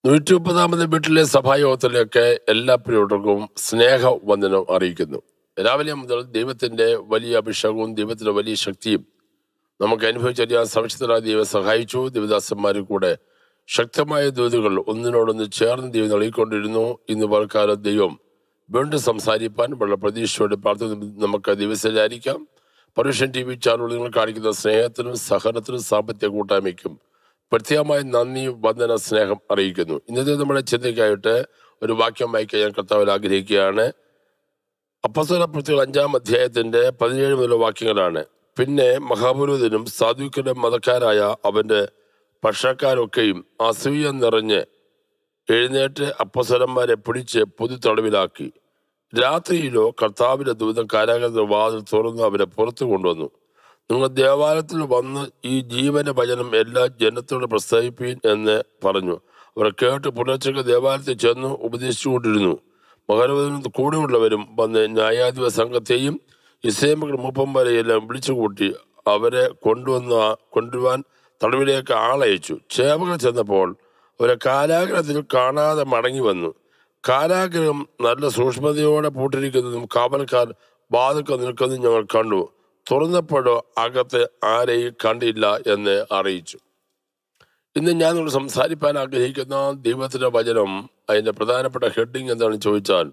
നൂറ്റി മുപ്പതാമത് വീട്ടിലെ സഭായോഗത്തിലേക്ക് എല്ലാ പ്രിയർക്കും സ്നേഹ വന്ദനം അറിയിക്കുന്നു രാവിലെ മുതൽ ദൈവത്തിന്റെ വലിയ അഭിഷേകവും ദൈവത്തിന്റെ വലിയ ശക്തിയും നമുക്ക് അനുഭവിച്ചറിയാൻ സമക്ഷത്തിലായ ദൈവം സഹായിച്ചു ദേവദാസന്മാരിൽ കൂടെ ശക്തമായ ദൂതുകൾ ഒന്നിനോടൊന്ന് ചേർന്ന് ദൈവം നൽകിക്കൊണ്ടിരുന്നു ഇന്ന് പൽക്കാലം ദൈവം വീണ്ടും സംസാരിപ്പാൻ വളരെ പ്രതീക്ഷയോടെ പ്രാർത്ഥന നമുക്ക് ദിവസത്തിലായിരിക്കാം പരുഷൻ ടി വി ചാനലുകൾ നിങ്ങൾ കാണിക്കുന്ന സ്നേഹത്തിനും സഹനത്തിനും സാമ്പത്തിക കൂട്ടായ്മയ്ക്കും പ്രത്യേകമായ നന്ദി വന്ദന സ്നേഹം അറിയിക്കുന്നു ഇന്നത്തെ നമ്മുടെ ചിന്തയ്ക്കായിട്ട് ഒരു വാക്യം വായിക്കാൻ ഞാൻ കർത്താവിൽ ആഗ്രഹിക്കുകയാണ് അപ്പസ്വല പ്രവൃത്തികൾ അഞ്ചാം അധ്യായത്തിന്റെ പതിനേഴ് മുതലുള്ള വാക്യങ്ങളാണ് പിന്നെ മഹാപുരോഹിതനും സാധുക്കളുടെ മതക്കാരായ അവന്റെ പക്ഷക്കാരൊക്കെയും അസൂയ നിറഞ്ഞ് എഴുന്നേറ്റ് അപ്പസ്വലന്മാരെ പിടിച്ച് പൊതു തടവിലാക്കി രാത്രിയിലോ കർത്താവിന്റെ ദൂതം കാരാഗ്രഹ വാതിൽ തുറന്ന് അവരെ പുറത്തു കൊണ്ടുവന്നു നിങ്ങൾ ദേവാലയത്തിൽ വന്ന് ഈ ജീവന ഭജനം എല്ലാ ജനത്തോട് പ്രസ്താവിപ്പീൻ എന്ന് പറഞ്ഞു അവർ കേട്ട് പുലർച്ചയ്ക്ക് ദേവാലയത്തിൽ ചെന്ന് ഉപദേശിച്ചുകൊണ്ടിരുന്നു മകരവനും കൂടെയുള്ളവരും വന്ന് ന്യായാധിപ സംഘത്തെയും ഇസ്ലേമകൾ മൂപ്പന്മാരെയെല്ലാം വിളിച്ചു കൂട്ടി അവരെ കൊണ്ടുവന്ന കൊണ്ടുവരുവാൻ തടവിലേക്ക് ആളയച്ചു ചേവകൾ ചെന്നപ്പോൾ അവരെ കാലാഗ്രഹത്തിൽ കാണാതെ മടങ്ങി വന്നു കാരാഗ്രഹം നല്ല സൂക്ഷ്മതയോടെ പൂട്ടിരിക്കുന്നതും കാവൽക്കാർ വാതിൽക്ക് നിൽക്കുന്നതും ഞങ്ങൾ കണ്ടു തുറന്നപ്പോഴോ അകത്ത് ആരെയും കണ്ടില്ല എന്ന് അറിയിച്ചു ഇന്ന് ഞാൻ നിങ്ങളോട് സംസാരിപ്പാൻ ആഗ്രഹിക്കുന്ന ദൈവത്തിന്റെ വചനം അതിന്റെ പ്രധാനപ്പെട്ട ഹെഡിങ് എന്താണെന്ന് ചോദിച്ചാൽ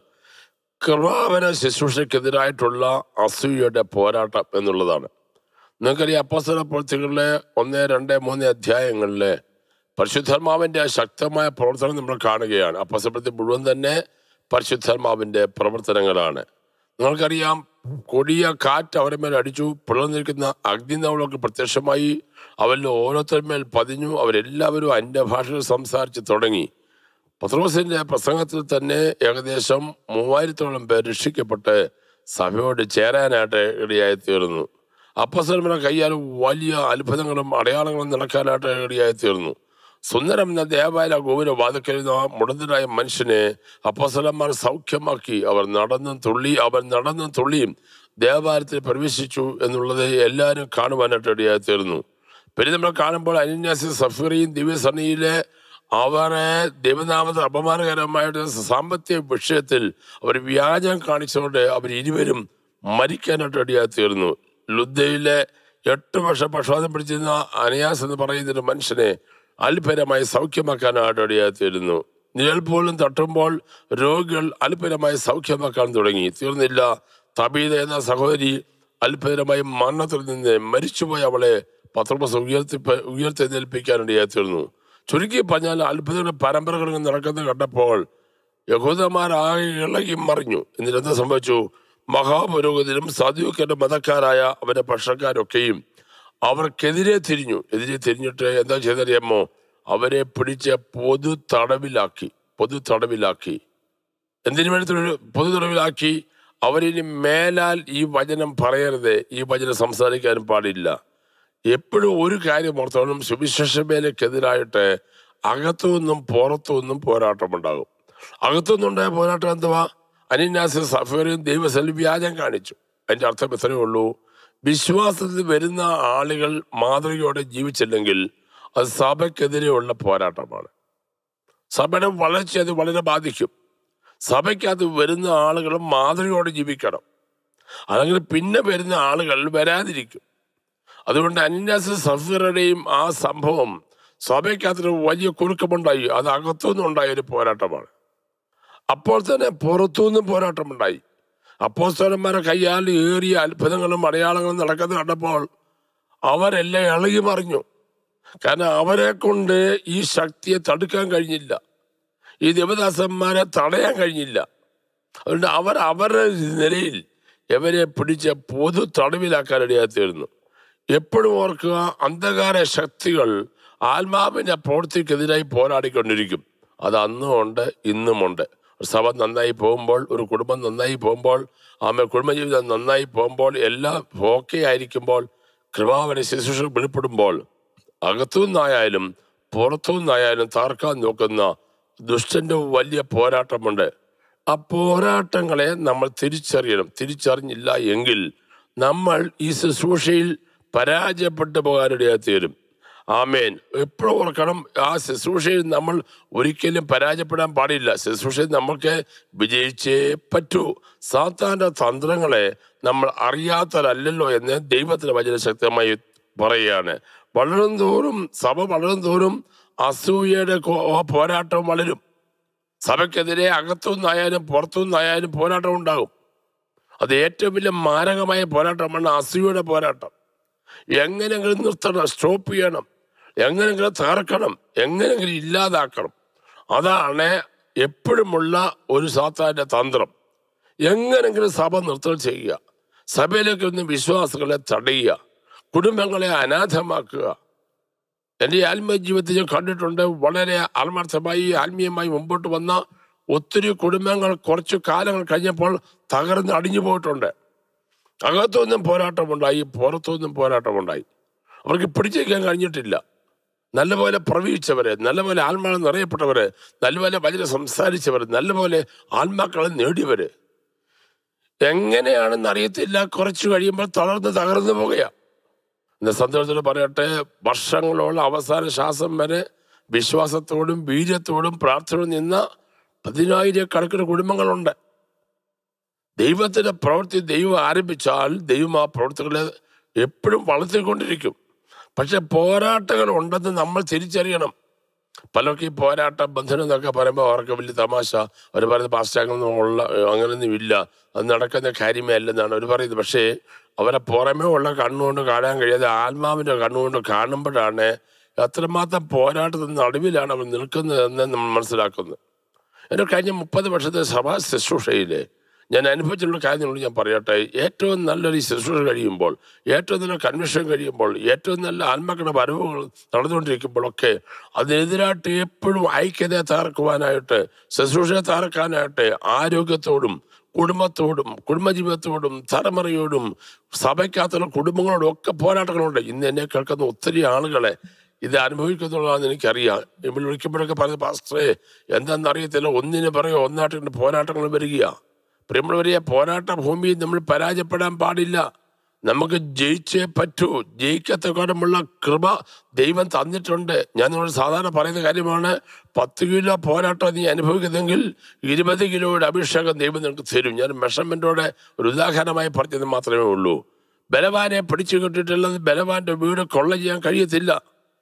കൃപാവന ശുശ്രൂഷയ്ക്കെതിരായിട്ടുള്ള അസൂയയുടെ പോരാട്ടം എന്നുള്ളതാണ് നിങ്ങൾക്കറിയാം അപ്പസ്തല പ്രവൃത്തികളിലെ ഒന്ന് രണ്ട് മൂന്ന് അധ്യായങ്ങളിലെ പരിശുദ്ധാത്മാവിന്റെ ആ ശക്തമായ പ്രവർത്തനം നമ്മൾ കാണുകയാണ് അപ്പസ്തലത്തിൽ മുഴുവൻ തന്നെ പരിശുദ്ധാത്മാവിന്റെ പ്രവർത്തനങ്ങളാണ് നിങ്ങൾക്കറിയാം കൊടിയ കാറ്റ് അവരുടെ മേൽ അടിച്ചു പിളർന്നിരിക്കുന്ന അഗ്നിനവളൊക്കെ പ്രത്യക്ഷമായി അവരിൽ ഓരോരുത്തരുമേൽ പതിഞ്ഞു അവരെല്ലാവരും അന്യഭാഷകൾ സംസാരിച്ച് തുടങ്ങി പത്രോസിന്റെ പ്രസംഗത്തിൽ തന്നെ ഏകദേശം മൂവായിരത്തോളം പേർ രക്ഷിക്കപ്പെട്ട് സഭയോട് ചേരാനായിട്ട് ഇടയായി തീർന്നു അപ്പസലമിനെ കയ്യാൽ വലിയ അത്ഭുതങ്ങളും അടയാളങ്ങളും നടക്കാനായിട്ട് ഇടയായി തീർന്നു സുന്ദരം എന്ന ദേവാലയ ഗോപുര വാതിക്കരുന്ന മുടന്തനായ മനുഷ്യനെ അപ്പസലന്മാർ സൗഖ്യമാക്കി അവർ നടന്നും തുള്ളി അവർ നടന്നും തുള്ളിയും ദേവാലയത്തിൽ പ്രവേശിച്ചു എന്നുള്ളത് എല്ലാവരും കാണുവാനായിട്ട് ഇടയായി തീർന്നു പിന്നെ നമ്മൾ കാണുമ്പോൾ അനിന്യാസി സഫീറിയും ദിവ്യസണിയിലെ അവരെ ദൈവനാമത്തെ അപമാനകരമായിട്ട് സാമ്പത്തിക വിഷയത്തിൽ അവർ വ്യാജം കാണിച്ചുകൊണ്ട് അവർ ഇരുവരും മരിക്കാനായിട്ട് ഇടയായി തീർന്നു ലുദ്ധയിലെ എട്ട് വർഷം പക്ഷപാതം പിടിച്ചിരുന്ന അനയാസ് എന്ന് പറയുന്ന ഒരു മനുഷ്യനെ അത്ഭുതമായി സൗഖ്യമാക്കാനായിട്ട് ഇടയായി തീരുന്നു നിഴൽ പോലും തട്ടുമ്പോൾ രോഗികൾ അത്ഭുതമായി സൗഖ്യമാക്കാൻ തുടങ്ങി തീർന്നില്ല തബീത എന്ന സഹോദരി അത്ഭുതമായി മരണത്തിൽ നിന്ന് മരിച്ചുപോയ അവളെ പത്രോസ് ഉയർത്തി ഉയർത്തെഴുന്നേൽപ്പിക്കാനിടയായി തീർന്നു ചുരുക്കി പറഞ്ഞാൽ അത്ഭുതങ്ങളുടെ പരമ്പരകൾ ഇങ്ങനെ നടക്കുന്നത് കണ്ടപ്പോൾ യഹൂദന്മാരാകെ ഇളകി മറിഞ്ഞു എന്നിട്ട് എന്താ സംഭവിച്ചു മഹാപുരോഗതിനും സാധുക്കന്റെ മതക്കാരായ അവന്റെ പക്ഷക്കാരൊക്കെയും അവർക്കെതിരെ തിരിഞ്ഞു എതിരെ തിരിഞ്ഞിട്ട് എന്താ ചെയ്തറിയാമോ അവരെ പിടിച്ച് പൊതു തടവിലാക്കി പൊതു തടവിലാക്കി എന്തിനു വേണ്ടി തൊഴിൽ- പൊതു തടവിലാക്കി അവരിനി മേലാൽ ഈ വചനം പറയരുത് ഈ വചനം സംസാരിക്കാനും പാടില്ല എപ്പോഴും ഒരു കാര്യം ഓർത്തോളം സുവിശേഷമേലക്കെതിരായിട്ട് അകത്തുനിന്നും പുറത്തുനിന്നും പോരാട്ടമുണ്ടാകും അകത്തുനിന്നുണ്ടായ പോരാട്ടം എന്തുവാ അനിന്യാസ് സഫീറും ദൈവസൽ വ്യാജം കാണിച്ചു അതിന്റെ അർത്ഥം ഇത്രയേ ഉള്ളൂ വിശ്വാസത്തിൽ വരുന്ന ആളുകൾ മാതൃകയോടെ ജീവിച്ചില്ലെങ്കിൽ അത് സഭയ്ക്കെതിരെയുള്ള പോരാട്ടമാണ് സഭയുടെ വളർച്ച അത് വളരെ ബാധിക്കും സഭയ്ക്കകത്ത് വരുന്ന ആളുകളും മാതൃകയോടെ ജീവിക്കണം അല്ലെങ്കിൽ പിന്നെ വരുന്ന ആളുകൾ വരാതിരിക്കും അതുകൊണ്ട് അന്യാസ് സഫീറുടെയും ആ സംഭവം സഭയ്ക്കകത്തൊരു വലിയ കുറുക്കമുണ്ടായി അത് അകത്തുനിന്നുണ്ടായ ഒരു പോരാട്ടമാണ് അപ്പോൾ തന്നെ പുറത്തുനിന്നും പോരാട്ടമുണ്ടായി അപ്പോസ്തലന്മാരെ കയ്യാൽ ഏറിയ അത്ഭുതങ്ങളും അടയാളങ്ങളും നടക്കുന്നത് കണ്ടപ്പോൾ അവരെല്ലാം ഇളകി മറിഞ്ഞു കാരണം അവരെ കൊണ്ട് ഈ ശക്തിയെ തടുക്കാൻ കഴിഞ്ഞില്ല ഈ ദേവദാസന്മാരെ തടയാൻ കഴിഞ്ഞില്ല അതുകൊണ്ട് അവർ അവരുടെ നിലയിൽ ഇവരെ പിടിച്ച് പൊതു തടവിലാക്കാൻ ഇടയാത്തിരുന്നു എപ്പോഴും ഓർക്കുക അന്ധകാര ശക്തികൾ ആത്മാവിന്റെ പ്രവൃത്തിക്കെതിരായി പോരാടിക്കൊണ്ടിരിക്കും അത് അന്നും ഉണ്ട് ഇന്നുമുണ്ട് ഒരു സഭ നന്നായി പോകുമ്പോൾ ഒരു കുടുംബം നന്നായി പോകുമ്പോൾ ആമ കുടുംബജീവിതം നന്നായി പോകുമ്പോൾ എല്ലാം ഓക്കെ ആയിരിക്കുമ്പോൾ കൃപാവന ശുശ്രൂഷ വെളിപ്പെടുമ്പോൾ അകത്തുനിന്നായാലും പുറത്തുനിന്നായാലും താർക്കാൻ നോക്കുന്ന ദുഷ്ടന്റെ വലിയ പോരാട്ടമുണ്ട് ആ പോരാട്ടങ്ങളെ നമ്മൾ തിരിച്ചറിയണം തിരിച്ചറിഞ്ഞില്ല എങ്കിൽ നമ്മൾ ഈ ശുശ്രൂഷയിൽ പരാജയപ്പെട്ടു പോകാനിടയായി തീരും ആമേൻ എപ്പോഴും ഓർക്കണം ആ ശുശ്രൂഷയിൽ നമ്മൾ ഒരിക്കലും പരാജയപ്പെടാൻ പാടില്ല ശുശ്രൂഷയിൽ നമ്മൾക്ക് വിജയിച്ചേ പറ്റൂ സാത്താന്റെ തന്ത്രങ്ങളെ നമ്മൾ അറിയാത്തതല്ലല്ലോ എന്ന് ദൈവത്തിന് വചന ശക്തമായി പറയുകയാണ് വളരും തോറും സഭ വളരും തോറും അസൂയയുടെ കോ- പോരാട്ടം വളരും സഭയ്ക്കെതിരെ അകത്തുനിന്നായാലും പുറത്തുനിന്നായാലും പോരാട്ടം ഉണ്ടാകും അത് ഏറ്റവും വലിയ മാരകമായ പോരാട്ടമാണ് അസൂയയുടെ പോരാട്ടം എങ്ങനെയെങ്കിലും നിർത്തണം സ്റ്റോപ്പ് ചെയ്യണം എങ്ങനെയെങ്കിലും തകർക്കണം എങ്ങനെയെങ്കിലും ഇല്ലാതാക്കണം അതാണ് എപ്പോഴുമുള്ള ഒരു സാത്താന്റെ തന്ത്രം എങ്ങനെങ്കിലും സഭ നിർത്തൽ ചെയ്യുക സഭയിലേക്ക് ഒന്ന് വിശ്വാസികളെ തടയുക കുടുംബങ്ങളെ അനാഥമാക്കുക എൻ്റെ ആത്മീയ ജീവിതത്തിൽ ഞാൻ കണ്ടിട്ടുണ്ട് വളരെ ആത്മാർത്ഥമായി ആത്മീയമായി മുമ്പോട്ട് വന്ന ഒത്തിരി കുടുംബങ്ങൾ കുറച്ചു കാലങ്ങൾ കഴിഞ്ഞപ്പോൾ തകർന്ന് അടിഞ്ഞു പോയിട്ടുണ്ട് അകത്തുനിന്നും പോരാട്ടമുണ്ടായി പുറത്തുനിന്നും പോരാട്ടമുണ്ടായി അവർക്ക് പിടിച്ചേക്കാൻ കഴിഞ്ഞിട്ടില്ല നല്ലപോലെ പ്രവഹിച്ചവര് നല്ലപോലെ ആത്മാവ് നിറയപ്പെട്ടവര് നല്ലപോലെ വചന സംസാരിച്ചവര് നല്ലപോലെ ആത്മാക്കളെ നേടിയവര് എങ്ങനെയാണെന്ന് അറിയത്തില്ല കുറച്ചു കഴിയുമ്പോൾ തളർന്ന് തകർന്നു പോകുക എന്ന സന്ദർഭത്തിൽ പറയട്ടെ വർഷങ്ങളോളം അവസാന ശ്വാസം വരെ വിശ്വാസത്തോടും വീര്യത്തോടും പ്രാർത്ഥനയോടും നിന്ന പതിനായിരക്കണക്കിന് കുടുംബങ്ങളുണ്ട് ദൈവത്തിന്റെ പ്രവൃത്തി ദൈവം ആരംഭിച്ചാൽ ദൈവം ആ പ്രവൃത്തികളെ എപ്പോഴും വളർത്തിക്കൊണ്ടിരിക്കും പക്ഷെ പോരാട്ടങ്ങൾ ഉണ്ടെന്ന് നമ്മൾ തിരിച്ചറിയണം പലർക്കും ഈ പോരാട്ട ബന്ധനം എന്നൊക്കെ പറയുമ്പോൾ അവർക്ക് വലിയ തമാശ അവർ പറയുന്നത് പാശ്ചാത്യമൊന്നും ഉള്ള അങ്ങനെയൊന്നും ഇല്ല അത് നടക്കുന്ന കാര്യമേ അല്ലെന്നാണ് അവർ പറയുന്നത് പക്ഷേ അവരെ പുറമേ ഉള്ള കണ്ണുകൊണ്ട് കാണാൻ കഴിയാതെ ആത്മാവിന്റെ കണ്ണുകൊണ്ട് കാണുമ്പോഴാണ് എത്രമാത്രം പോരാട്ടത്തിന് നടുവിലാണ് അവർ നിൽക്കുന്നതെന്ന് നമ്മൾ മനസ്സിലാക്കുന്നത് എൻ്റെ കഴിഞ്ഞ മുപ്പത് വർഷത്തെ സഭാ ശുശ്രൂഷയിലെ ഞാൻ അനുഭവിച്ചിട്ടുള്ള കാര്യങ്ങളോട് ഞാൻ പറയട്ടെ ഏറ്റവും നല്ലൊരു ഈ ശുശ്രൂഷ കഴിയുമ്പോൾ ഏറ്റവും നല്ല കൺവെൻഷൻ കഴിയുമ്പോൾ ഏറ്റവും നല്ല ആത്മാക്കളുടെ വരവുകൾ നടന്നുകൊണ്ടിരിക്കുമ്പോഴൊക്കെ അതിനെതിരായിട്ട് എപ്പോഴും ഐക്യതയെ തകർക്കുവാനായിട്ട് ശുശ്രൂഷയെ തകർക്കാനായിട്ട് ആരോഗ്യത്തോടും കുടുംബത്തോടും കുടുംബജീവിതത്തോടും തലമുറയോടും സഭയ്ക്കകത്തുള്ള കുടുംബങ്ങളോടും ഒക്കെ പോരാട്ടങ്ങളുണ്ട് ഇന്ന് എന്നെ കേൾക്കുന്ന ഒത്തിരി ആളുകളെ ഇത് അനുഭവിക്കുന്നുള്ളതാണെന്ന് എനിക്കറിയാം ഇവിടെ വിളിക്കുമ്പോഴൊക്കെ പറഞ്ഞ പാസ്റ്ററെ എന്താണെന്നറിയത്തില്ല ഒന്നിന് പറയോ ഒന്നായിട്ട് പോരാട്ടങ്ങൾ വരികയാ പ്രിയമുള്ളവരെ പോരാട്ട ഭൂമിയിൽ നമ്മൾ പരാജയപ്പെടാൻ പാടില്ല നമുക്ക് ജയിച്ചേ പറ്റൂ ജയിക്കത്തക്കോടമുള്ള കൃപ ദൈവം തന്നിട്ടുണ്ട് ഞാൻ നിങ്ങളോട് സാധാരണ പറയുന്ന കാര്യമാണ് പത്ത് കിലോ പോരാട്ടം നീ അനുഭവിക്കുന്നെങ്കിൽ ഇരുപത് കിലോയുടെ അഭിഷേകം ദൈവം നിനക്ക് തരും ഞാൻ മെഷർമെന്റോടെ ഒരു ഉദാഹരണമായി പറഞ്ഞത് മാത്രമേ ഉള്ളൂ ബലവാനെ പിടിച്ചു കെട്ടിട്ടുള്ളത് ബലവാന്റെ വീട് കൊള്ള ചെയ്യാൻ കഴിയത്തില്ല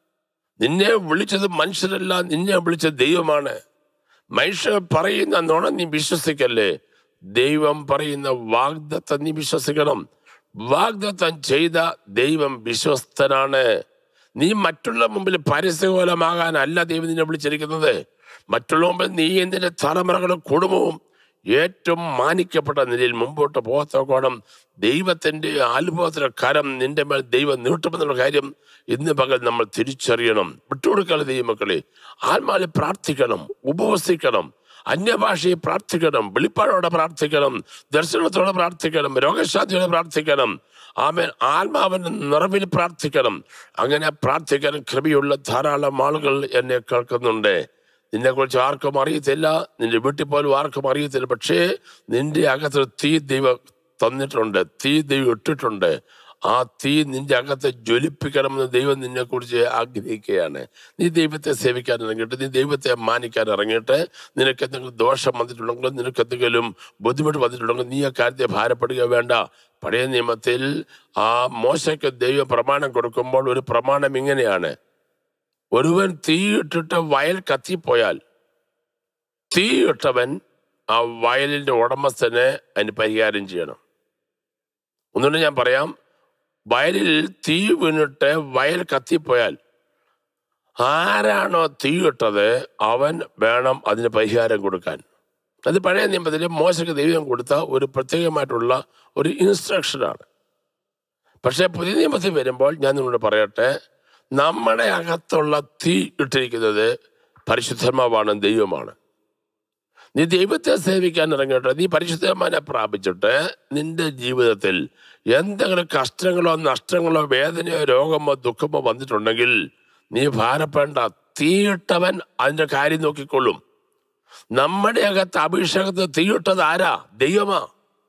നിന്നെ വിളിച്ചത് മനുഷ്യരല്ല നിന്നെ വിളിച്ചത് ദൈവമാണ് മനുഷ്യർ പറയുന്ന നുണ നീ വിശ്വസിക്കല്ലേ ദൈവം പറയുന്ന വാഗ്ദത്തം നീ വിശ്വസിക്കണം വാഗ്ദത്തം ചെയ്ത ദൈവം വിശ്വസ്തനാണ് നീ മറ്റുള്ള മുമ്പിൽ പരസ്യകോലമാകാനല്ല ദൈവം നിന്നെ വിളിച്ചിരിക്കുന്നത് മറ്റുള്ള മുമ്പിൽ നീ എന്തിന്റെ തലമുറകളും കുടുംബവും ഏറ്റവും മാനിക്കപ്പെട്ട നിലയിൽ മുമ്പോട്ട് പോകത്തോളം ദൈവത്തിന്റെ അത്ഭുതത്തിന്റെ കരം നിന്റെ മേൽ ദൈവം നീട്ടുമെന്നുള്ള കാര്യം ഇന്ന് പകൽ നമ്മൾ തിരിച്ചറിയണം വിട്ടുകൊടുക്കാതെ ദൈവമക്കളെ ആത്മാവിൽ പ്രാർത്ഥിക്കണം ഉപവസിക്കണം അന്യഭാഷയെ പ്രാർത്ഥിക്കണം വെളിപ്പാടോടെ പ്രാർത്ഥിക്കണം ദർശനത്തോടെ പ്രാർത്ഥിക്കണം രോഗശാന്തിയോടെ പ്രാർത്ഥിക്കണം ആമേൻ ആത്മാവിന്റെ നിറവിൽ പ്രാർത്ഥിക്കണം അങ്ങനെ പ്രാർത്ഥിക്കാൻ കൃപയുള്ള ധാരാളം ആളുകൾ എന്നെ കേൾക്കുന്നുണ്ട് നിന്നെ കുറിച്ച് ആർക്കും അറിയത്തില്ല നിന്റെ വീട്ടിൽ പോലും ആർക്കും അറിയത്തില്ല പക്ഷേ നിന്റെ അകത്ത് തീ ദൈവം തന്നിട്ടുണ്ട് തീ ദൈവം ഇട്ടിട്ടുണ്ട് ആ തീ നിന്റെ അകത്ത് ജ്വലിപ്പിക്കണമെന്ന് ദൈവം നിന്നെ കുറിച്ച് ആഗ്രഹിക്കുകയാണ് നീ ദൈവത്തെ സേവിക്കാൻ ഇറങ്ങിയിട്ട് നീ ദൈവത്തെ മാനിക്കാൻ ഇറങ്ങിയിട്ട് നിനക്ക് എന്തെങ്കിലും ദോഷം വന്നിട്ടുണ്ടെങ്കിൽ നിനക്ക് എന്തെങ്കിലും ബുദ്ധിമുട്ട് വന്നിട്ടുണ്ടെങ്കിൽ നീ ആ കാര്യത്തെ ഭാരപ്പെടുക വേണ്ട പഴയ നിയമത്തിൽ ആ മോശയ്ക്ക് ദൈവം പ്രമാണം കൊടുക്കുമ്പോൾ ഒരു പ്രമാണം ഇങ്ങനെയാണ് ഒരുവൻ തീയിട്ടിട്ട് വയൽ കത്തിപ്പോയാൽ തീയിട്ടവൻ ആ വയലിന്റെ ഉടമസ്ഥന് അതിന് പരിഹാരം ചെയ്യണം ഒന്നുകൂടെ ഞാൻ പറയാം വയലിൽ തീ വീണിട്ട് വയൽ കത്തിപ്പോയാൽ ആരാണോ തീയിട്ടത് അവൻ വേണം അതിന് പരിഹാരം കൊടുക്കാൻ അത് പഴയ നിയമത്തിൽ മോശക്ക് ദൈവം കൊടുത്ത ഒരു പ്രത്യേകമായിട്ടുള്ള ഒരു ഇൻസ്ട്രക്ഷനാണ് പക്ഷെ പുതിയ നിയമത്തിൽ വരുമ്പോൾ ഞാൻ നിങ്ങളോട് പറയട്ടെ നമ്മുടെ അകത്തുള്ള തീ ഇട്ടിരിക്കുന്നത് പരിശുദ്ധമാവാണ് ദൈവമാണ് നീ ദൈവത്തെ സേവിക്കാൻ ഇറങ്ങിയിട്ട് നീ പരിശുദ്ധമാനെ പ്രാപിച്ചിട്ട് നിന്റെ ജീവിതത്തിൽ എന്തെങ്കിലും കഷ്ടങ്ങളോ നഷ്ടങ്ങളോ വേദനയോ രോഗമോ ദുഃഖമോ വന്നിട്ടുണ്ടെങ്കിൽ നീ ഭാരപ്പെടേണ്ട തീയിട്ടവൻ അതിന്റെ കാര്യം നോക്കിക്കൊള്ളും നമ്മുടെ അകത്ത് അഭിഷേകത്ത് തീയിട്ടത് ആരാ ദൈവമാ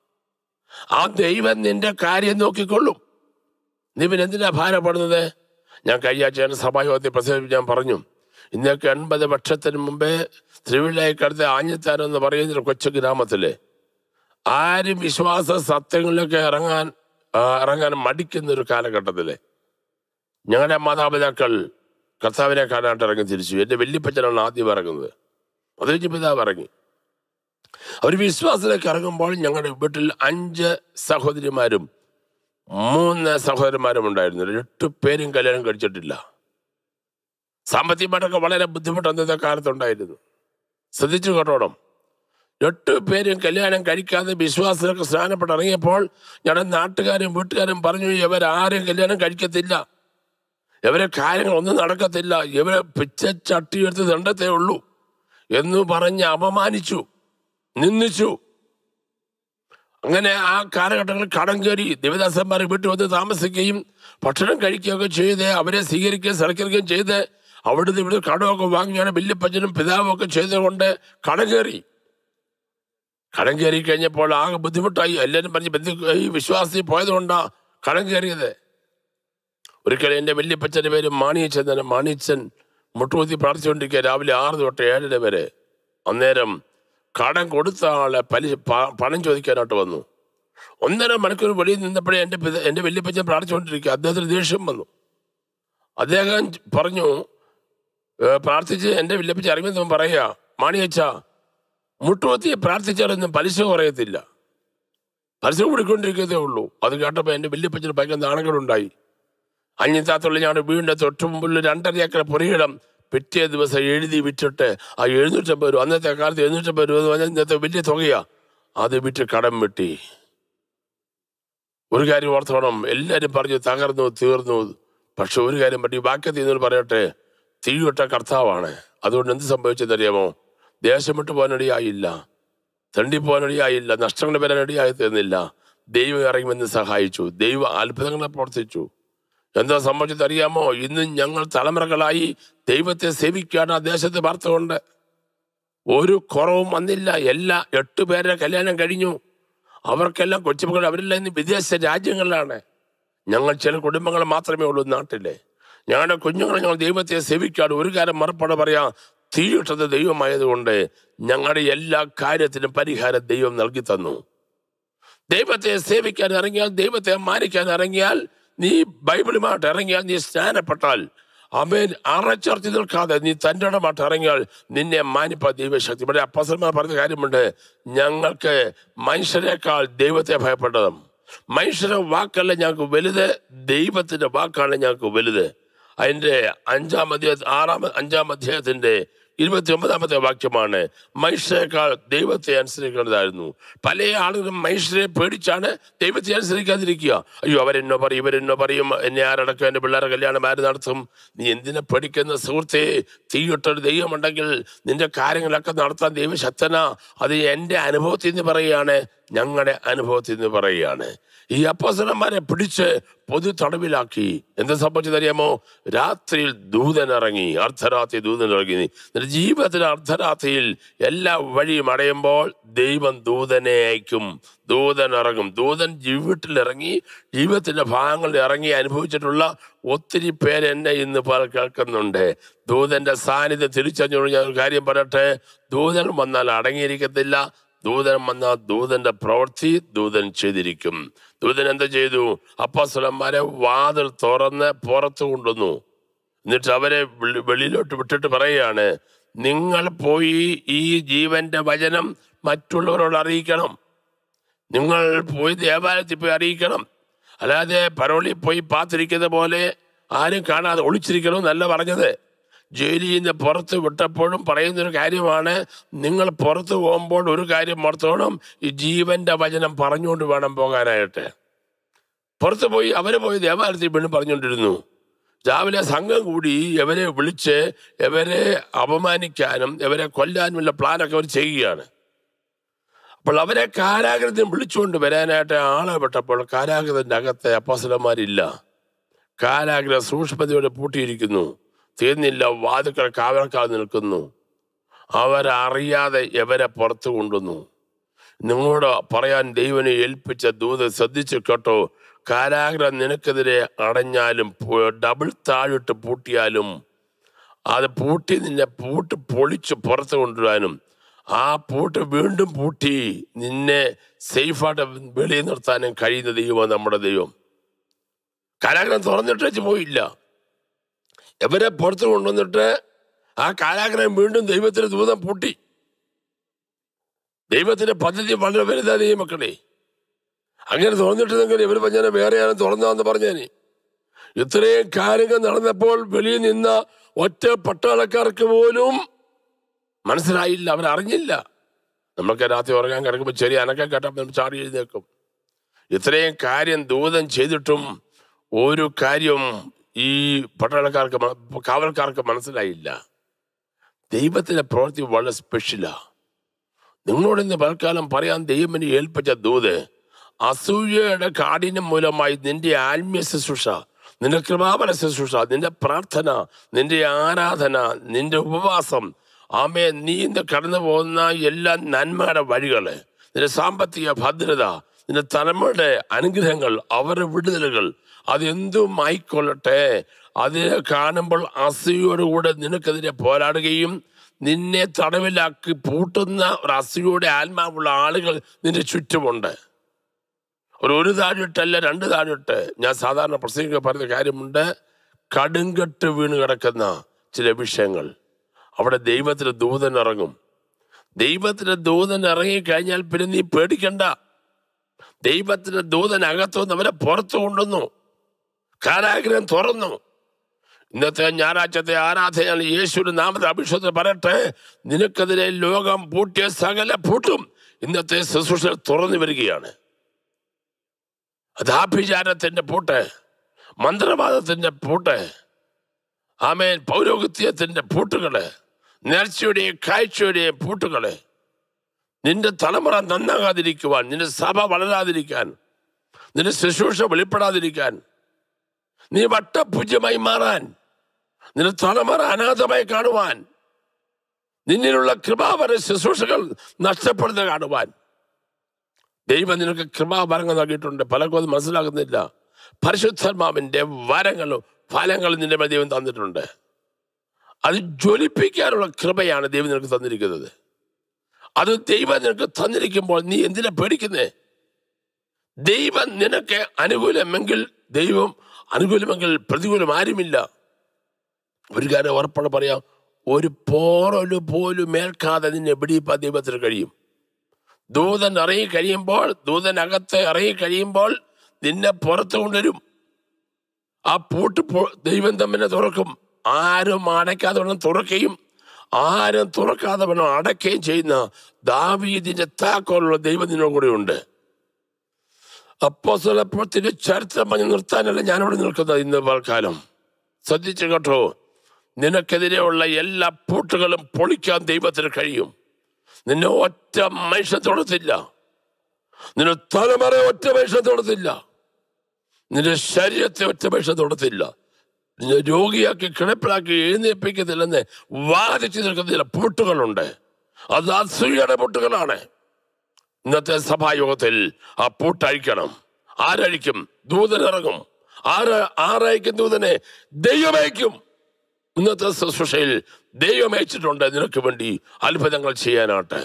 ആ ദൈവം നിന്റെ കാര്യം നോക്കിക്കൊള്ളും നീ പിന്നെ എന്തിനാ ഭാരപ്പെടുന്നത് ഞാൻ കഴിഞ്ഞാഴ്ച സഭായോഗത്തിൽ പ്രസംഗിച്ച് ഞാൻ പറഞ്ഞു ഇന്നൊക്കെ എൺപത് വർഷത്തിന് മുമ്പേ തിരുവില്ലായിക്കടുത്ത് ആഞ്ഞത്താനം എന്ന് പറയുന്ന ഒരു കൊച്ചു ഗ്രാമത്തില് ആരും വിശ്വാസ സത്യങ്ങളിലൊക്കെ ഇറങ്ങാൻ ആ, ഇറങ്ങാൻ മടിക്കുന്ന ഒരു കാലഘട്ടത്തില് ഞങ്ങളുടെ മാതാപിതാക്കൾ കർത്താവിനെ കാണാനായിട്ട് ഇറങ്ങി തിരിച്ചു എൻ്റെ വല്യപ്പച്ചനാണ് ആദ്യം ഇറങ്ങുന്നത് അത് കഴിഞ്ഞ് പിതാവ് ഇറങ്ങി അവർ വിശ്വാസത്തിലേക്ക് ഇറങ്ങുമ്പോൾ ഞങ്ങളുടെ വീട്ടിൽ അഞ്ച് സഹോദരിമാരും മൂന്ന് സഹോദരന്മാരും ഉണ്ടായിരുന്നു എട്ട് പേരും കല്യാണം കഴിച്ചിട്ടില്ല സാമ്പത്തികമായിട്ടൊക്കെ വളരെ ബുദ്ധിമുട്ട് അന്നത്തെ കാലത്തുണ്ടായിരുന്നു ശ്രദ്ധിച്ചു കേട്ടോണം എട്ട് പേരും കല്യാണം കഴിക്കാതെ വിശ്വാസത്തിലൊക്കെ സ്നാനപ്പെട്ട് ഇറങ്ങിയപ്പോൾ ഞങ്ങളുടെ നാട്ടുകാരും വീട്ടുകാരും പറഞ്ഞു ഇവരാരും കല്യാണം കഴിക്കത്തില്ല ഇവരെ കാര്യങ്ങളൊന്നും നടക്കത്തില്ല ഇവരെ പിച്ച ചട്ടിയെടുത്ത് ദണ്ടത്തേ ഉള്ളൂ എന്ന് പറഞ്ഞ് അപമാനിച്ചു നിന്ദിച്ചു അങ്ങനെ ആ കാലഘട്ടങ്ങളിൽ കടം കയറി ദേവദാസന്മാർ വീട്ടിൽ വന്ന് താമസിക്കുകയും ഭക്ഷണം കഴിക്കുകയൊക്കെ ചെയ്ത് അവരെ സ്വീകരിക്കുകയും സൽക്കരിക്കുകയും ചെയ്ത് അവിടുന്ന് ഇവിടെ കടമൊക്കെ വാങ്ങിയാണ് വല്യപ്പച്ചനും പിതാവും ഒക്കെ ചെയ്തുകൊണ്ട് കടം കയറി കടം കയറി കഴിഞ്ഞപ്പോൾ ആകെ ബുദ്ധിമുട്ടായി എല്ലാവരും പറഞ്ഞ് ബന്ധു ഈ വിശ്വാസത്തിൽ പോയതുകൊണ്ടാ കടം കയറിയത് ഒരിക്കൽ എൻ്റെ വല്യപ്പച്ചൻ്റെ പേര് മാണിയച്ചൻ തന്നെ മാണിയച്ചൻ മുട്ടുകുത്തി പ്രാർത്ഥിച്ചുകൊണ്ടിരിക്കുക രാവിലെ ആറ് തൊട്ട് ഏഴര വരെ അന്നേരം കടം കൊടുത്ത ആളെ പലിശ പ- പണം ചോദിക്കാനായിട്ട് വന്നു ഒന്നര മണിക്കൂർ വെളിയിൽ നിന്നപ്പോഴേ എൻ്റെ പിത എൻ്റെ വല്യപ്പച്ചൻ പ്രാർത്ഥിച്ചുകൊണ്ടിരിക്കുക അദ്ദേഹത്തിന് ദേഷ്യം വന്നു അദ്ദേഹം പറഞ്ഞു "ഏ, പ്രാർത്ഥിച്ച് എൻ്റെ വല്യപ്പച്ചൻ ഇറങ്ങി പറയുക മാണിയച്ച മുട്ടുകുത്തി പ്രാർത്ഥിച്ചാലൊന്നും പലിശ കുറയത്തില്ല പലിശ കൂടിക്കൊണ്ടിരിക്കുന്നതേ ഉള്ളൂ അത് കേട്ടപ്പോൾ എൻ്റെ വല്യപ്പച്ചന് ഭയങ്കര നാണങ്ങളുണ്ടായി അഞ്ഞിത്താത്തുള്ള ഞാൻ വീടിന്റെ തൊട്ട് മുമ്പിൽ രണ്ടര ഏക്കർ പുരയിടം പിറ്റേ ദിവസം എഴുതി വിറ്റിട്ട് ആ എഴുന്നൂറ്റമ്പത് രൂപ അന്നത്തെ കാലത്ത് എഴുന്നൂറ്റമ്പത് രൂപ എന്ന് പറഞ്ഞാൽ ഇന്നത്തെ വലിയ തുകയാ അത് വിറ്റ് കടം വെട്ടി ഒരു കാര്യം ഓർത്തോണം എല്ലാവരും പറഞ്ഞു തകർന്നു തീർന്നു പക്ഷെ ഒരു കാര്യം പറ്റി വാക്യത്തിൽ നിന്ന് പറയട്ടെ തീവിട്ട കർത്താവാണ് അതുകൊണ്ട് എന്ത് സംഭവിച്ചെന്നറിയാമോ ദേശം വിട്ടു പോകാനിടയായില്ല തണ്ടി പോകാനിടയായില്ല നഷ്ടങ്ങൾ വരാനിടയായി തീർന്നില്ല ദൈവം ഇറങ്ങി വന്ന് സഹായിച്ചു ദൈവ അത്ഭുതങ്ങളെ പ്രവർത്തിച്ചു എന്താ സംഭവിച്ചത് അറിയാമോ ഇന്ന് ഞങ്ങൾ തലമുറകളായി ദൈവത്തെ സേവിക്കുകയാണ് ആ ദേശത്ത് പാർത്തുകൊണ്ട് ഒരു കുറവും വന്നില്ല എല്ലാ എട്ട് പേരെ കല്യാണം കഴിഞ്ഞു അവർക്കെല്ലാം കൊച്ചുമക്കൾ അവരെല്ലാം ഇന്ന് വിദേശ രാജ്യങ്ങളിലാണ് ഞങ്ങൾ ചില കുടുംബങ്ങൾ മാത്രമേ ഉള്ളൂ നാട്ടിലെ ഞങ്ങളുടെ കുഞ്ഞുങ്ങളെ ഞങ്ങൾ ദൈവത്തെ സേവിക്കാണ് ഒരു കാര്യം മറപ്പാട് പറയാം തീയിട്ടത് ദൈവമായതുകൊണ്ട് ഞങ്ങളുടെ എല്ലാ കാര്യത്തിനും പരിഹാരം ദൈവം നൽകി തന്നു ദൈവത്തെ സേവിക്കാൻ ഇറങ്ങിയാൽ ദൈവത്തെ മാനിക്കാൻ ഇറങ്ങിയാൽ നീ ബൈബിളുമായിട്ട് ഇറങ്ങിയാൽ നീ സ്നാനപ്പെട്ടാൽ അമേൻ അറച്ചർത്തി നിൽക്കാതെ നീ തൻ്റെ ഇടമായിട്ട് ഇറങ്ങിയാൽ നിന്നെ മാനിപ്പ ദൈവശക്തി ഇവിടെ അപ്പസന്മാർ പറഞ്ഞ കാര്യമുണ്ട് ഞങ്ങൾക്ക് മനുഷ്യരെക്കാൾ ദൈവത്തെ ഭയപ്പെട്ടതും മനുഷ്യരുടെ വാക്കല്ല ഞങ്ങൾക്ക് വലുത് ദൈവത്തിന്റെ വാക്കാണ് ഞങ്ങൾക്ക് വലുത് അതിന്റെ അഞ്ചാം അധ്യായ ആറാം അഞ്ചാം അധ്യായത്തിന്റെ ഇരുപത്തി ഒമ്പതാമത്തെ വാക്യമാണ് മനുഷ്യരെക്കാൾ ദൈവത്തെ അനുസരിക്കേണ്ടതായിരുന്നു പല ആളുകളും മനുഷ്യരെ പേടിച്ചാണ് ദൈവത്തെ അനുസരിക്കാതിരിക്കുക അയ്യോ അവരെന്നോ പറയും ഇവരെന്നോ പറയും എന്നെ ആരടക്കം എൻ്റെ പിള്ളേരെ കല്യാണം ആര് നടത്തും നീ എന്തിനെ പഠിക്കുന്ന സുഹൃത്തെ തീയിട്ടൊരു ദൈവമുണ്ടെങ്കിൽ നിന്റെ കാര്യങ്ങളൊക്കെ നടത്താൻ ദൈവശക്തനാ അത് എൻ്റെ അനുഭവത്തിൽ നിന്ന് പറയുകയാണ് ഞങ്ങളുടെ അനുഭവത്തിൽ നിന്ന് പറയുകയാണ് ഈ അപ്പസനന്മാരെ പിടിച്ച് പൊതു തടവിലാക്കി എന്താ സംഭവിച്ചതറിയാമോ രാത്രിയിൽ ദൂതൻ ഇറങ്ങി അർദ്ധരാത്രി ദൂതൻ ഇറങ്ങി നിന്റെ ജീവിതത്തിന് അർദ്ധരാത്രിയിൽ എല്ലാ വഴിയും അടയുമ്പോൾ ദൈവം ദൂതനെ അയക്കും ദൂതൻ ഇറങ്ങും ദൂതൻ വീട്ടിലിറങ്ങി ജീവിതത്തിന്റെ ഭാഗങ്ങളിൽ ഇറങ്ങി അനുഭവിച്ചിട്ടുള്ള ഒത്തിരി പേര് എന്നെ ഇന്ന് പല കേൾക്കുന്നുണ്ട് ദൂതന്റെ സാന്നിധ്യം തിരിച്ചറിഞ്ഞുകൊണ്ട് ഞാൻ ഒരു കാര്യം പറയട്ടെ ദൂതൻ വന്നാൽ അടങ്ങിയിരിക്കത്തില്ല ദൂതൻ വന്നാൽ ദൂതന്റെ പ്രവൃത്തി ദൂതൻ ചെയ്തിരിക്കും ദൂതൻ എന്താ ചെയ്തു അപ്പാസ്വലന്മാരെ വാതിൽ തുറന്ന് പുറത്തു കൊണ്ടുവന്നു എന്നിട്ട് അവരെ വെളി- വെളിയിലോട്ട് വിട്ടിട്ട് പറയുകയാണ് നിങ്ങൾ പോയി ഈ ജീവന്റെ വചനം മറ്റുള്ളവരോട് അറിയിക്കണം നിങ്ങൾ പോയി ദേവാലയത്തിൽ പോയി അറിയിക്കണം അല്ലാതെ പരോളി പോയി പാത്തിരിക്കുന്ന പോലെ ആരും കാണാതെ ഒളിച്ചിരിക്കണം എന്നല്ല പറഞ്ഞത് ജയിലിൽ നിന്ന് പുറത്ത് വിട്ടപ്പോഴും പറയുന്നൊരു കാര്യമാണ് നിങ്ങൾ പുറത്ത് പോകുമ്പോൾ ഒരു കാര്യം ഓർത്തോണം ഈ ജീവന്റെ വചനം പറഞ്ഞുകൊണ്ട് വേണം പോകാനായിട്ട് പുറത്ത് പോയി അവര് പോയി ദേവാലയത്തിൽ വീണ്ടും പറഞ്ഞുകൊണ്ടിരുന്നു രാവിലെ സംഘം കൂടി ഇവരെ വിളിച്ച് ഇവരെ അപമാനിക്കാനും ഇവരെ കൊല്ലാനുമുള്ള പ്ലാനൊക്കെ അവർ ചെയ്യുകയാണ് അപ്പോൾ അവരെ കാരാഗ്രഹത്തിൽ വിളിച്ചുകൊണ്ട് വരാനായിട്ട് ആളെ വിട്ടപ്പോൾ കാരാഗ്രഹത്തിന്റെ അകത്തെ അപ്പാസലന്മാരില്ല കാരാഗ്രഹം സൂക്ഷ്മതയോടെ പൂട്ടിയിരിക്കുന്നു തീർന്നില്ല വാതുക്കൾ കാവൽക്കാതെ നിൽക്കുന്നു അവരറിയാതെ എവരെ പുറത്തു കൊണ്ടുവന്നു നിങ്ങളോട് പറയാൻ ദൈവനെ ഏൽപ്പിച്ച ദൂത് ശ്രദ്ധിച്ചു കേട്ടോ കാരാഗ്രഹം നിനക്കെതിരെ അടഞ്ഞാലും പു- ഡബിൾ താഴിട്ട് പൂട്ടിയാലും അത് പൂട്ടി നിന്നെ പൂട്ട് പൊളിച്ച് പുറത്ത് കൊണ്ടുവരാനും ആ പൂട്ട് വീണ്ടും പൂട്ടി നിന്നെ സേഫായിട്ട് വെളിയിൽ നിർത്താനും കഴിയുന്ന ദൈവമാണ് നമ്മുടെ ദൈവം കാരാഗ്രഹം തുറന്നിട്ട് വെച്ച് പോയില്ല ഇവരെ പുറത്ത് കൊണ്ടുവന്നിട്ട് ആ കാരാഗ്രഹം വീണ്ടും ദൈവത്തിന് ദൂതം പൂട്ടി ദൈവത്തിന്റെ പദ്ധതി വളരെ വലുതാണ് ഈ മക്കളെ അങ്ങനെ തുറന്നിട്ടില്ലെങ്കിൽ ഇവർ പറഞ്ഞാൽ വേറെയാണ് തുറന്നതെന്ന് പറഞ്ഞേനെ ഇത്രയും കാര്യങ്ങൾ നടന്നപ്പോൾ വെളിയിൽ നിന്ന ഒറ്റ പട്ടാളക്കാർക്ക് പോലും മനസ്സിലായില്ല അവരറിഞ്ഞില്ല നമ്മൾക്ക് രാത്രി ഉറങ്ങാൻ കിടക്കുമ്പോൾ ചെറിയ അനക്കം കേട്ടപ്പോൾ നമ്മൾ ചാടി എഴുന്നേക്കും ഇത്രയും കാര്യം ദൂതം ചെയ്തിട്ടും ഒരു കാര്യം ഈ പട്ടാളക്കാർക്ക് മ- കാവൽക്കാർക്ക് മനസ്സിലായില്ല ദൈവത്തിന്റെ പ്രവൃത്തി വളരെ സ്പെഷ്യലാ നിങ്ങളോട് ഇന്ന് പലക്കാലം പറയാൻ ദൈവം ഏൽപ്പിച്ച ദൂത് അസൂയയുടെ കാഠിന്യം മൂലമായി നിന്റെ ആത്മീയ ശുശ്രൂഷ നിന്റെ കൃപാപര ശുശ്രൂഷ നിന്റെ പ്രാർത്ഥന നിന്റെ ആരാധന നിന്റെ ഉപവാസം ആമേ നീ ഇന്ന് കടന്നു പോകുന്ന എല്ലാ നന്മയുടെ വഴികള് നിന്റെ സാമ്പത്തിക ഭദ്രത നിന്റെ തലമുറയുടെ അനുഗ്രഹങ്ങൾ അവരുടെ വിടുതലുകൾ അതെന്തും ആയിക്കൊള്ളട്ടെ അതിനെ കാണുമ്പോൾ അസൂയോടുകൂടെ നിനക്കെതിരെ പോരാടുകയും നിന്നെ തടവിലാക്കി പൂട്ടുന്ന ഒരു അസൂയയുടെ ആത്മാവുള്ള ആളുകൾ നിന്റെ ചുറ്റുമുണ്ട് ഒരു ഒരു താഴിട്ടല്ല രണ്ട് താഴിട്ട് ഞാൻ സാധാരണ പ്രസംഗിക്കുക പറയുന്ന കാര്യമുണ്ട് കടുങ്കട്ട് വീണ് കിടക്കുന്ന ചില വിഷയങ്ങൾ അവിടെ ദൈവത്തിന് ദൂതൻ ഇറങ്ങും ദൈവത്തിന് ദൂതൻ ഇറങ്ങിക്കഴിഞ്ഞാൽ പിന്നെ നീ പേടിക്കണ്ട ദൈവത്തിന്റെ ദൂതൻ അകത്തുനിന്ന് അവരെ പുറത്തു കൊണ്ടുവന്നു കാരാഗ്രഹം തുറന്നു ഇന്നത്തെ ഞായറാഴ്ചത്തെ ആരാധന യേശുവിന്റെ നാമത്തെ അഭിഷേകത്തിൽ പറയട്ടെ നിനക്കെതിരെ ലോകം പൂട്ടിയ സകല പൂട്ടും ഇന്നത്തെ ശുശ്രൂഷ തുറന്നു വരികയാണ് അത് ആഭിചാരത്തിന്റെ പൂട്ട് മന്ത്രവാദത്തിന്റെ പൂട്ട് ആമേൻ പൗരോഹിത്യത്തിന്റെ പൂട്ടുകള് നേർച്ചയുടെയും കാഴ്ചയുടെയും പൂട്ടുകള് നിന്റെ തലമുറ നന്നാകാതിരിക്കുവാൻ നിന്റെ സഭ വളരാതിരിക്കാൻ നിന്റെ ശുശ്രൂഷ വെളിപ്പെടാതിരിക്കാൻ നീ വട്ടപൂജ്യമായി മാറാൻ നിന്റെ തലമുറ അനാഥമായി കാണുവാൻ നിന്നിലുള്ള കൃപാവര ശുശ്രൂഷകൾ നഷ്ടപ്പെടുന്ന കാണുവാൻ ദൈവം നിനക്ക് കൃപാവരങ്ങൾ നൽകിയിട്ടുണ്ട് പലർക്കും അത് മനസ്സിലാകുന്നില്ല പരിശുദ്ധാത്മാവിന്റെ വരങ്ങളും ഫലങ്ങളും നിന്റെ മേൽ ദൈവം തന്നിട്ടുണ്ട് അത് ജ്വലിപ്പിക്കാനുള്ള കൃപയാണ് ദൈവം നിനക്ക് തന്നിരിക്കുന്നത് അത് ദൈവം നിനക്ക് തന്നിരിക്കുമ്പോൾ നീ എന്തിനാ പേടിക്കുന്നേ ദൈവം നിനക്ക് അനുകൂലമെങ്കിൽ ദൈവം അനുകൂലമെങ്കിൽ പ്രതികൂലം ആരുമില്ല ഒരു കാര്യം ഉറപ്പോടെ പറയാം ഒരു പോറല് പോലും മേൽക്കാതെ നിന്നെ പിടിയിപ്പാൻ ദൈവത്തിന് കഴിയും ദൂതൻ ഇറങ്ങി കഴിയുമ്പോൾ ദൂതൻ അകത്ത് ഇറങ്ങി കഴിയുമ്പോൾ നിന്നെ പുറത്തു കൊണ്ടുവരും ആ പൂട്ട് പൊ- ദൈവം തമ്മിനെ തുറക്കും ആരും അടയ്ക്കാതെ വേണം തുറക്കുകയും ആരും തുറക്കാതെ വേണം അടയ്ക്കുകയും ചെയ്യുന്ന ദാവീദിന്റെ താക്കോലുള്ള ദൈവം നിന്നോട് കൂടെ ഉണ്ട് അപ്പോ ചിലപ്പോഴത്തിന് ചരിത്രം പറഞ്ഞ് നിർത്താനല്ല ഞാനിവിടെ നിൽക്കുന്നത് ഇന്ന് പൽക്കാലം ശ്രദ്ധിച്ചു കേട്ടോ നിനക്കെതിരെയുള്ള എല്ലാ പൂട്ടുകളും പൊളിക്കാൻ ദൈവത്തിന് കഴിയും നിന്നെ ഒറ്റ മനുഷ്യൻ തൊടത്തില്ല നിന്റെ തലമുറ ഒറ്റ മനുഷ്യൻ തൊടത്തില്ല നിന്റെ ശരീരത്തെ ഒറ്റ മനുഷ്യൻ തൊടത്തില്ല നിന്നെ രോഗിയാക്കി കിടപ്പിലാക്കി എഴുന്നേൽപ്പിക്കത്തില്ലെന്ന് വാദിച്ചു നിൽക്കുന്ന ചില പൂട്ടുകളുണ്ട് അത് അസൂയയുടെ പൂട്ടുകളാണ് ഇന്നത്തെ സഭായോഗത്തിൽ ആ പൂട്ടഴിക്കണം ആരഴിക്കും ദൂതൻ ഇറങ്ങും ആര് ആരയക്കും ദൂതനെ ദൈവമയക്കും ഇന്നത്തെ ശുശ്രൂഷയിൽ ദൈവം അയച്ചിട്ടുണ്ട് നിനക്ക് വേണ്ടി അത്ഭുതങ്ങൾ ചെയ്യാനായിട്ട്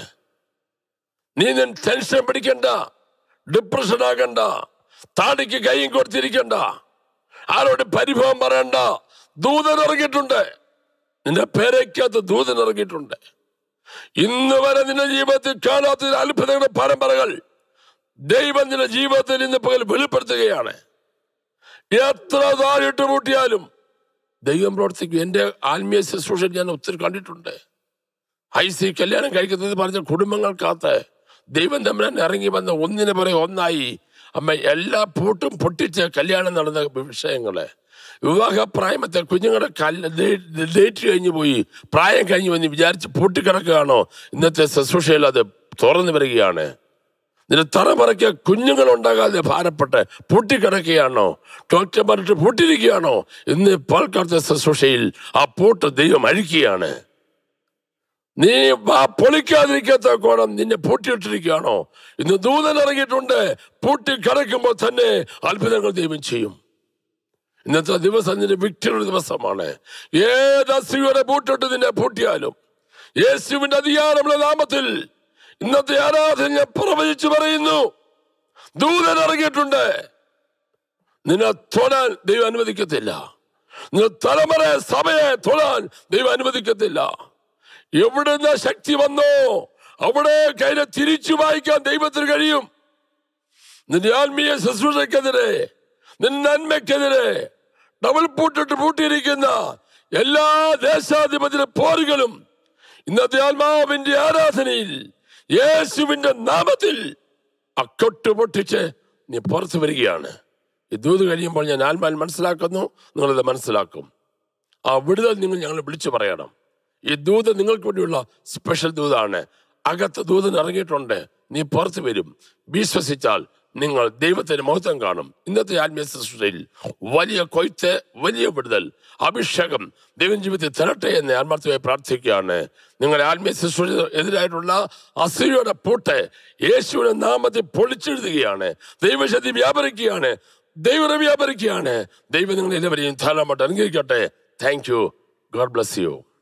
നീ നിൻ ടെൻഷൻ പിടിക്കണ്ട ഡിപ്രഷൻ ആകണ്ട താടിക്ക് കൈയും കൊടുത്തിരിക്കണ്ട ആരോട് പരിഭവം പറയണ്ട ദൂതൻ ഇറങ്ങിയിട്ടുണ്ട് നിന്റെ പേരയ്ക്കകത്ത് ദൂതൻ ഇറങ്ങിയിട്ടുണ്ട് ഇന്ന് വരെ നിന്റെ ജീവിതത്തിൽ കാണാത്ത ചില അത്ഭുതങ്ങളുടെ പരമ്പരകൾ ദൈവം നിന്റെ ജീവിതത്തിൽ ഇന്ന് പകൽ വെളിപ്പെടുത്തുകയാണ് എത്ര താഴിട്ട് പൂട്ടിയാലും ദൈവം പ്രവർത്തിക്കും എൻ്റെ ആത്മീയ ശുശ്രൂഷ ഞാൻ ഒത്തിരി കണ്ടിട്ടുണ്ട് ഐ സി കല്യാണം കഴിക്കുന്നത് പറഞ്ഞ കുടുംബങ്ങൾക്കകത്ത് ദൈവം തമ്മിൽ ഇറങ്ങി വന്ന ഒന്നിന് പുറകെ ഒന്നായി അമ്മ എല്ലാ പൂട്ടും പൊട്ടിച്ച് കല്യാണം നടന്ന വിഷയങ്ങള് വിവാഹപ്രായമത്തെ കുഞ്ഞുങ്ങളുടെ കല്ല് ഡേറ്റ് കഴിഞ്ഞു പോയി പ്രായം കഴിഞ്ഞു വന്ന് വിചാരിച്ച് പൂട്ടിക്കിടക്കുകയാണോ ഇന്നത്തെ ശുശ്രൂഷയിൽ അത് തുറന്നു വരികയാണ് നിന്റെ തറമറയ്ക്ക് കുഞ്ഞുങ്ങൾ ഉണ്ടാകാതെ ഭാരപ്പെട്ട് പൂട്ടിക്കിടക്കുകയാണോ ഡോക്ടർ പറഞ്ഞിട്ട് പൂട്ടിയിരിക്കുകയാണോ ഇന്ന് പാൽക്കാലത്തെ ശുശ്രൂഷയിൽ ആ പൂട്ട് ദൈവം അഴിക്കുകയാണ് നീ വാ പൊളിക്കാതിരിക്കാത്ത കോണം നിന്നെ പൂട്ടിയിട്ടിരിക്കുകയാണോ ഇന്ന് ദൂതൻ ഇറങ്ങിയിട്ടുണ്ട് പൂട്ടി കിടക്കുമ്പോൾ തന്നെ അത്ഭുതങ്ങൾ ദൈവം ചെയ്യും ഇന്നത്തെ ദിവസം നിന്റെ വിക്ടറിയുടെ ദിവസമാണ് ഏത് അസ്ഥിയുടെ പൂട്ടിട്ട് നിന്നെ പൂട്ടിയാലും യേശുവിന്റെ അധികാരമുള്ള നാമത്തിൽ ഇന്നത്തെ ആരാധന ഞാൻ പ്രവചിച്ചു പറയുന്നു ദൂതൻ ഇറങ്ങിയിട്ടുണ്ട് നിന്നെ തൊടാൻ ദൈവം അനുവദിക്കത്തില്ല നിന്നെ തലമുറ സഭയെ തൊടാൻ ദൈവം അനുവദിക്കത്തില്ല എവിടുന്ന് ശക്തി വന്നോ അവിടെ കയ്യിലെ തിരിച്ചു വായിക്കാൻ ദൈവത്തിന് കഴിയും നിന്റെ ആത്മീയ ശുശ്രൂഷക്കെതിരെ നിന്റെ നന്മയ്ക്കെതിരെ ഡബിൾ പൂട്ടിട്ട് പൂട്ടിയിരിക്കുന്ന എല്ലാ ദേശാധിപതിയുടെ പോരുകളും ഇന്നത്തെ ആത്മാവിന്റെ ആരാധനയിൽ യേശുവിന്റെ നാമത്തിൽ അക്കൊട്ട് പൊട്ടിച്ച് നീ പുറത്തു വരികയാണ് ഈ ദൂത് കഴിയുമ്പോൾ ഞാൻ ആത്മാവിൽ മനസ്സിലാക്കുന്നു നിങ്ങളത് മനസ്സിലാക്കും ആ വിടുതൽ നിങ്ങൾ ഞങ്ങൾ വിളിച്ചു പറയണം ഈ ദൂത് നിങ്ങൾക്ക് വേണ്ടിയുള്ള സ്പെഷ്യൽ ദൂതാണ് അകത്ത് ദൂതൻ ഇറങ്ങിയിട്ടുണ്ട് നീ പുറത്തു വരും വിശ്വസിച്ചാൽ നിങ്ങൾ ദൈവത്തിന്റെ മഹത്വം കാണും ഇന്നത്തെ ആത്മീയ ശുശ്രൂഷയിൽ വലിയ കൊയ്ത്ത് വലിയ വിടുതൽ അഭിഷേകം ദൈവം ജീവിതത്തിൽ തരട്ടെ എന്ന് ആത്മാർത്ഥമായി പ്രാർത്ഥിക്കുകയാണ് നിങ്ങളുടെ ആത്മീയ ശുശ്രൂഷ എതിരായിട്ടുള്ള അസൂയയുടെ പൂട്ട് യേശുവിന്റെ നാമത്തിൽ പൊളിച്ചെഴുതുകയാണ് ദൈവശക്തി വ്യാപരിക്കുകയാണ് ദൈവം വ്യാപരിക്കുകയാണ് ദൈവം നിങ്ങൾ എല്ലാവരെയും ധാരാളമായിട്ട് അനുഗ്രഹിക്കട്ടെ thank you God bless U